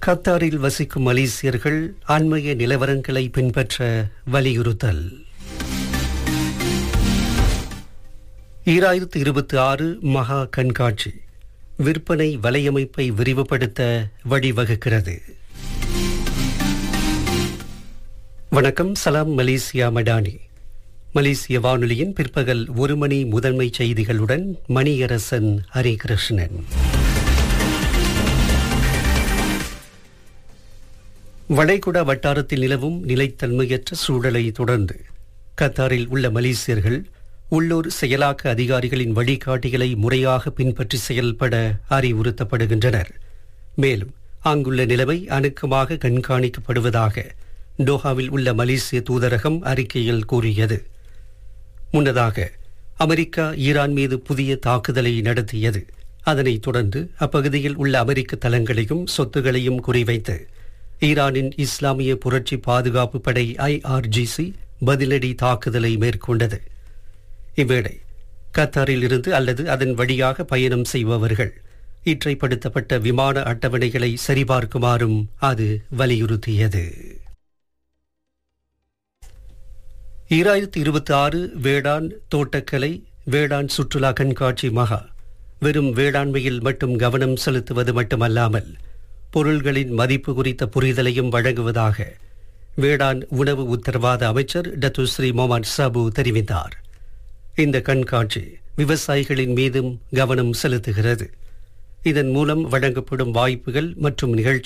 கத்தாரில் வசிக்கும் மலேசியர்கள் அண்மைய நிலவரங்களை பின்பற்ற வலியுறுத்தல் ஈராயிரத்து இருபத்தி ஆறு மகா கண்காட்சி விற்பனை வலையமைப்பை விரிவுபடுத்த வழிவகுக்கிறது வணக்கம் சலாம் மலேசியா மடானி மலேசிய வானொலியின் பிற்பகல் ஒரு மணி முதன்மை செய்திகளுடன் மணியரசன் ஹரிகிருஷ்ணன் வளைகுடா வட்டாரத்தில் நிலவும் நிலைத்தன்மையற்ற சூழலை தொடர்ந்து கத்தாரில் உள்ள மலேசியர்கள் உள்ளூர் செயலாக்க அதிகாரிகளின் வழிகாட்டிகளை முறையாக பின்பற்றி செயல்பட அறிவுறுத்தப்படுகின்றனர் மேலும் அங்குள்ள நிலைமை அணுக்கமாக கண்காணிக்கப்படுவதாக டோஹாவில் உள்ள மலேசிய தூதரகம் அறிக்கையில் கூறியது முன்னதாக அமெரிக்கா ஈரான் மீது புதிய தாக்குதலை நடத்தியது அதனைத் தொடர்ந்து அப்பகுதியில் உள்ள அமெரிக்க தளங்களையும் சொத்துகளையும் குறிவைத்து ஈரானின் இஸ்லாமிய புரட்சி பாதுகாப்பு படை ஐஆர்ஜிசி பதிலடி தாக்குதலை மேற்கொண்டது இவ்வேளை கத்தாரில் இருந்து அல்லது அதன் வழியாக பயணம் செய்பவர்கள் இற்றைப்படுத்தப்பட்ட விமான அட்டவணைகளை சரிபார்க்குமாறும் அது வலியுறுத்தியது ஈராயிரத்தி இருபத்தி ஆறு வேளாண் தோட்டக்கலை வேளாண் சுற்றுலா கண்காட்சி மகா வெறும் வேளாண்மையில் மட்டும் கவனம் செலுத்துவது மட்டுமல்லாமல் பொருள்களின் மதிப்பு குறித்த புரிதலையும் வழங்குவதாக வேளாண் உணவு உத்தரவாத அமைச்சர் டத்து ஸ்ரீ மொஹமட் சாபு தெரிவித்தார் இந்த கண்காட்சி விவசாயிகளின் மீதும் கவனம் செலுத்துகிறது இதன் மூலம் வழங்கப்படும் வாய்ப்புகள் மற்றும் நிகழ்ச்சி